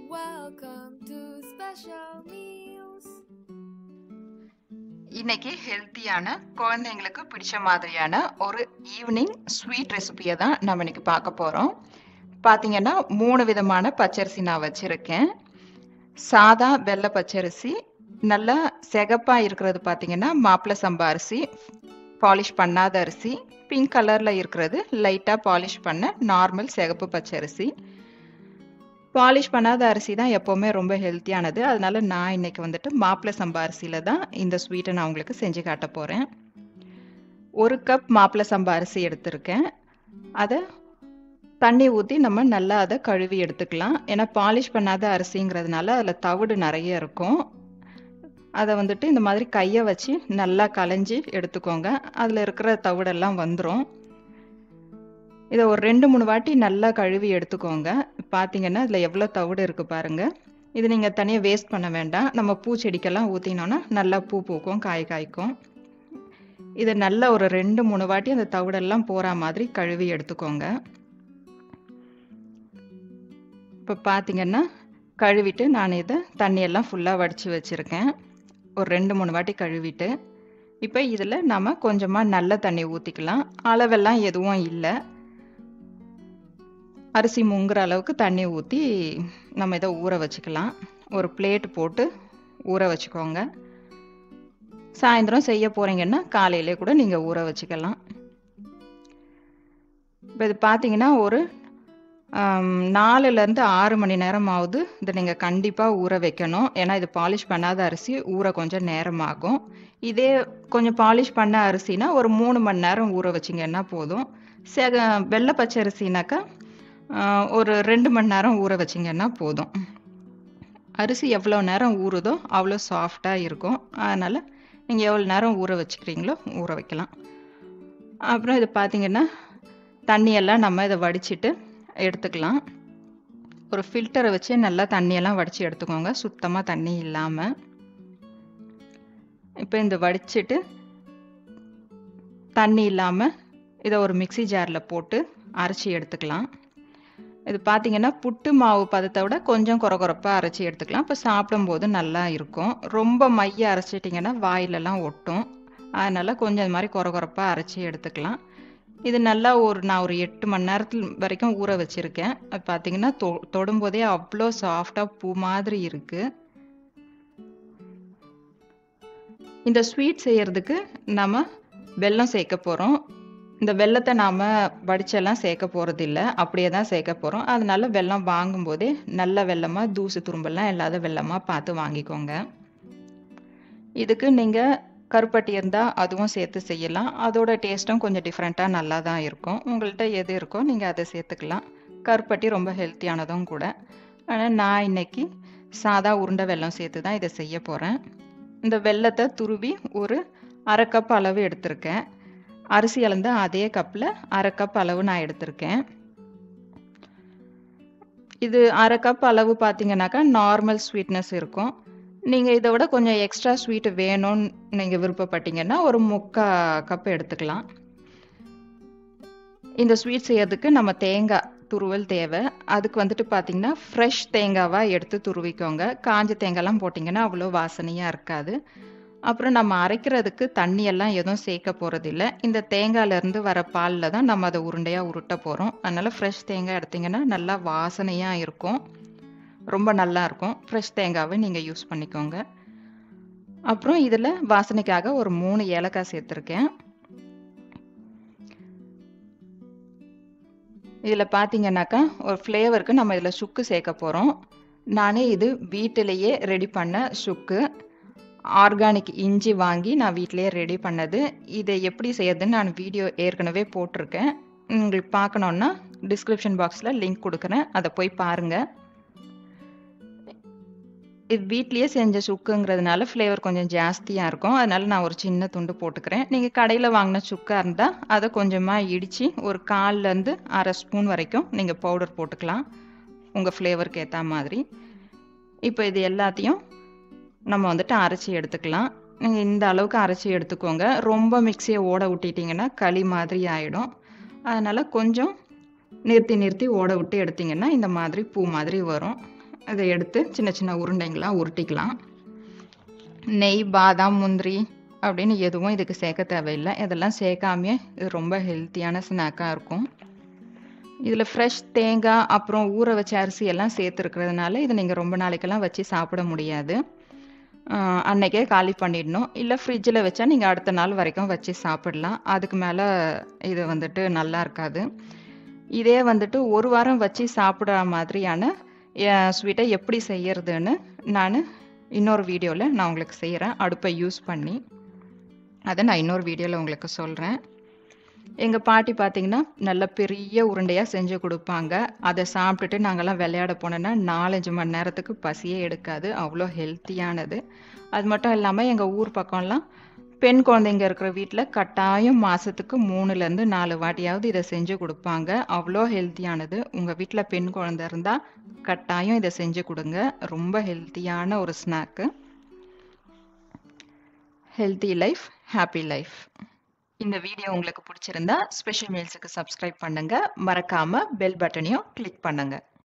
Welcome to Special Meals. இன்னைக்கு ஹெல்த்தியான குழந்தைங்களுக்கு பிடிச்ச மாதிரியான ஒரு ஈவினிங் ஸ்வீட் ரெசிபியை தான் நம்ம இன்னைக்கு பார்க்க போகிறோம் பார்த்தீங்கன்னா மூணு விதமான பச்சரிசி நான் வச்சுருக்கேன் சாதா வெள்ளை பச்சரிசி நல்லா சிகப்பாக இருக்கிறது பார்த்தீங்கன்னா மாப்பிள்ளை சம்பா அரிசி பாலிஷ் பண்ணாத அரிசி பிங்க் கலரில் இருக்கிறது லைட்டாக பாலிஷ் பண்ண நார்மல் சிகப்பு பச்சரிசி பாலிஷ் பண்ணாத அரிசி தான் எப்போவுமே ரொம்ப ஹெல்த்தியானது அதனால நான் இன்னைக்கு வந்துட்டு மாப்பிள்ளை சம்பா அரிசியில் தான் இந்த ஸ்வீட்டை நான் உங்களுக்கு செஞ்சு காட்ட போகிறேன் ஒரு கப் மாப்பிள்ளை சம்பா அரிசி எடுத்திருக்கேன் அதை தண்ணி ஊற்றி நம்ம நல்லா அதை கழுவி எடுத்துக்கலாம் ஏன்னா பாலிஷ் பண்ணாத அரிசிங்கிறதுனால அதில் தவிடு நிறைய இருக்கும் அதை வந்துட்டு இந்த மாதிரி கையை வச்சு நல்லா களைஞ்சி எடுத்துக்கோங்க அதில் இருக்கிற தவிடெல்லாம் வந்துடும் இதை ஒரு ரெண்டு மூணு வாட்டி நல்லா கழுவி எடுத்துக்கோங்க பார்த்தீங்கன்னா இதில் எவ்வளோ தவிடு இருக்குது பாருங்கள் இது நீங்கள் தனியாக வேஸ்ட் பண்ண வேண்டாம் நம்ம பூச்செடிக்கெல்லாம் ஊற்றினோன்னா நல்லா பூ பூக்கும் காய் காய்க்கும் இதை நல்லா ஒரு ரெண்டு மூணு வாட்டி அந்த தவிடெல்லாம் போகிற மாதிரி கழுவி எடுத்துக்கோங்க இப்போ பார்த்தீங்கன்னா கழுவிட்டு நான் இதை தண்ணியெல்லாம் ஃபுல்லாக வடித்து வச்சுருக்கேன் ஒரு ரெண்டு மூணு வாட்டி கழுவிட்டு இப்போ இதில் நம்ம கொஞ்சமாக நல்ல தண்ணி ஊற்றிக்கலாம் அளவெல்லாம் எதுவும் இல்லை அரிசி முங்குற அளவுக்கு தண்ணி ஊற்றி நம்ம இதை ஊற வச்சுக்கலாம் ஒரு பிளேட் போட்டு ஊற வச்சுக்கோங்க சாயந்தரம் செய்ய போகிறீங்கன்னா காலையிலே கூட நீங்கள் ஊற வச்சுக்கலாம் இப்போ இது பார்த்தீங்கன்னா ஒரு நாலுலேருந்து ஆறு மணி நேரம் ஆகுது இதை நீங்கள் கண்டிப்பாக ஊற வைக்கணும் ஏன்னா இது பாலிஷ் பண்ணாத அரிசி ஊற கொஞ்சம் நேரம் ஆகும் இதே கொஞ்சம் பாலிஷ் பண்ண அரிசினா ஒரு மூணு மணி நேரம் ஊற வச்சிங்கன்னா போதும் செக வெள்ளை பச்சை அரிசினாக்கா ஒரு ரெண்டு மணி நேரம் ஊற வச்சிங்கன்னா போதும் அரிசி எவ்வளோ நேரம் ஊறுதோ அவ்வளோ சாஃப்டாக இருக்கும் அதனால் நீங்கள் எவ்வளோ நேரம் ஊற வச்சுக்கிறீங்களோ ஊற வைக்கலாம் அப்புறம் இது பார்த்தீங்கன்னா தண்ணியெல்லாம் நம்ம இதை வடிச்சிட்டு எடுத்துக்கலாம் ஒரு ஃபில்டரை வச்சு நல்லா தண்ணியெல்லாம் வடித்து எடுத்துக்கோங்க சுத்தமாக தண்ணி இல்லாமல் இப்போ இந்த வடிச்சிட்டு தண்ணி இல்லாமல் இதை ஒரு மிக்சி ஜாரில் போட்டு அரைச்சி எடுத்துக்கலாம் இது பார்த்தீங்கன்னா புட்டு மாவு பதத்தை விட கொஞ்சம் குறகுறப்பாக அரைச்சி எடுத்துக்கலாம் இப்போ சாப்பிடும்போது நல்லா இருக்கும் ரொம்ப மைய அரைச்சிட்டிங்கன்னா வாயிலெல்லாம் ஒட்டும் அதனால் கொஞ்சம் இது மாதிரி குறகுறப்பாக அரைச்சி எடுத்துக்கலாம் இது நல்லா ஒரு நான் ஒரு எட்டு மணி நேரத்தில் வரைக்கும் ஊற வச்சுருக்கேன் அது பார்த்தீங்கன்னா தொ தொடும்போதே அவ்வளோ சாஃப்டாக பூ மாதிரி இருக்குது இந்த ஸ்வீட் செய்யறதுக்கு நம்ம வெல்லம் சேர்க்க போகிறோம் இந்த வெள்ளத்தை நாம் வடிச்செல்லாம் சேர்க்க போகிறது இல்லை அப்படியே தான் சேர்க்க போகிறோம் அதனால வெள்ளம் வாங்கும்போதே நல்ல வெள்ளமாக தூசு துரும்பெல்லாம் இல்லாத வெள்ளமாக பார்த்து வாங்கிக்கோங்க இதுக்கு நீங்கள் கருப்பட்டி இருந்தால் அதுவும் சேர்த்து செய்யலாம் அதோட டேஸ்ட்டும் கொஞ்சம் டிஃப்ரெண்ட்டாக நல்லா தான் இருக்கும் உங்கள்கிட்ட எது இருக்கோ நீங்கள் அதை சேர்த்துக்கலாம் கருப்பட்டி ரொம்ப ஹெல்த்தியானதும் கூட ஆனால் நான் இன்னைக்கு சாதா உருண்டை வெல்லம் சேர்த்து தான் இதை செய்ய போகிறேன் இந்த வெள்ளத்தை துருவி ஒரு அரை கப் அளவு எடுத்திருக்கேன் அரிசி அளந்து அதே கப்பில் அரை கப் அளவு நான் எடுத்திருக்கேன் இது அரை கப் அளவு பார்த்தீங்கன்னாக்கா நார்மல் ஸ்வீட்னஸ் இருக்கும் நீங்கள் இதை விட கொஞ்சம் எக்ஸ்ட்ரா ஸ்வீட் வேணும்னு நீங்கள் விருப்பப்பட்டீங்கன்னா ஒரு முக்கா கப் எடுத்துக்கலாம் இந்த ஸ்வீட் செய்யறதுக்கு நம்ம தேங்காய் துருவல் தேவை அதுக்கு வந்துட்டு பார்த்தீங்கன்னா ஃப்ரெஷ் தேங்காவாக எடுத்து துருவிக்கோங்க காஞ்ச தேங்காய்லாம் போட்டிங்கன்னா அவ்வளோ வாசனையாக இருக்காது அப்புறம் நம்ம அரைக்கிறதுக்கு தண்ணியெல்லாம் எதுவும் சேர்க்க போகிறதில்ல இந்த தேங்காயிலேருந்து வர பாலில் தான் நம்ம அதை உருண்டையாக உருட்ட போகிறோம் அதனால் ஃப்ரெஷ் தேங்காய் எடுத்திங்கன்னா நல்லா வாசனையாக இருக்கும் ரொம்ப நல்லா இருக்கும் ஃப்ரெஷ் தேங்காவை நீங்கள் யூஸ் பண்ணிக்கோங்க அப்புறம் இதில் வாசனைக்காக ஒரு மூணு ஏலக்காய் சேர்த்துருக்கேன் இதில் பார்த்தீங்கன்னாக்கா ஒரு ஃப்ளேவருக்கு நம்ம இதில் சுக்கு சேர்க்க போகிறோம் நானே இது வீட்டிலேயே ரெடி பண்ண சுக்கு ஆர்கானிக் இஞ்சி வாங்கி நான் வீட்டிலேயே ரெடி பண்ணது இதை எப்படி செய்யறதுன்னு நான் வீடியோ ஏற்கனவே போட்டிருக்கேன் உங்களுக்கு பார்க்கணுன்னா டிஸ்கிரிப்ஷன் பாக்ஸில் லிங்க் கொடுக்குறேன் அதை போய் பாருங்கள் இது வீட்லேயே செஞ்ச சுக்குங்கிறதுனால ஃப்ளேவர் கொஞ்சம் ஜாஸ்தியாக இருக்கும் அதனால நான் ஒரு சின்ன துண்டு போட்டுக்கிறேன் நீங்கள் கடையில் வாங்கின சுக்காக இருந்தால் அதை கொஞ்சமாக இடித்து ஒரு கால்லேருந்து அரை ஸ்பூன் வரைக்கும் நீங்கள் பவுடர் போட்டுக்கலாம் உங்கள் ஃப்ளேவருக்கு ஏற்ற மாதிரி இப்போ இது எல்லாத்தையும் நம்ம வந்துட்டு அரைச்சி எடுத்துக்கலாம் நீங்கள் இந்த அளவுக்கு அரைச்சி எடுத்துக்கோங்க ரொம்ப மிக்சியை ஓட விட்டிட்டிங்கன்னா களி மாதிரி ஆகிடும் அதனால் கொஞ்சம் நிறுத்தி நிறுத்தி ஓட விட்டு எடுத்திங்கன்னா இந்த மாதிரி பூ மாதிரி வரும் இதை எடுத்து சின்ன சின்ன உருண்டைங்களா உருட்டிக்கலாம் நெய் பாதாம் முந்திரி அப்படின்னு எதுவும் இதுக்கு சேர்க்க தேவையில்லை இதெல்லாம் சேர்க்காமையே இது ரொம்ப ஹெல்த்தியான ஸ்நாக்காக இருக்கும் இதில் ஃப்ரெஷ் தேங்காய் அப்புறம் ஊற வச்ச அரிசி எல்லாம் சேர்த்துருக்கிறதுனால இது நீங்கள் ரொம்ப நாளைக்கெல்லாம் வச்சு சாப்பிட முடியாது ஆஹ் அன்னைக்கே காலி பண்ணிடணும் இல்லை ஃப்ரிட்ஜில் வச்சா நீங்கள் அடுத்த நாள் வரைக்கும் வச்சு சாப்பிடலாம் அதுக்கு மேலே இது வந்துட்டு நல்லா இருக்காது இதே வந்துட்டு ஒரு வாரம் வச்சு சாப்பிட்ற மாதிரியான ஸ்வீட்டை எப்படி செய்யறதுன்னு நான் இன்னொரு வீடியோவில் நான் உங்களுக்கு செய்கிறேன் அடுப்பை யூஸ் பண்ணி அதை நான் இன்னொரு வீடியோவில் உங்களுக்கு சொல்கிறேன் எங்கள் பாட்டி பார்த்தீங்கன்னா நல்ல பெரிய உருண்டையாக செஞ்சு கொடுப்பாங்க அதை சாப்பிட்டுட்டு நாங்கள்லாம் விளையாட போனோன்னா நாலஞ்சு மணி நேரத்துக்கு பசியே எடுக்காது அவ்வளோ ஹெல்த்தியானது அது மட்டும் இல்லாமல் எங்கள் ஊர் பக்கம்லாம் பெண் குழந்தைங்க இருக்கிற வீட்டில் கட்டாயம் மாதத்துக்கு மூணுலேருந்து நாலு வாட்டியாவது இதை செஞ்சு கொடுப்பாங்க அவ்வளோ ஹெல்த்தியானது உங்கள் வீட்டில் பெண் குழந்தை இருந்தால் கட்டாயம் இதை செஞ்சு கொடுங்க ரொம்ப ஹெல்த்தியான ஒரு snack healthy life happy life இந்த வீடியோ உங்களுக்கு பிடிச்சிருந்தா ஸ்பெஷல் மீல்ஸுக்கு சப்ஸ்கிரைப் பண்ணுங்க மறக்காம பெல் பட்டனையும் கிளிக் பண்ணுங்க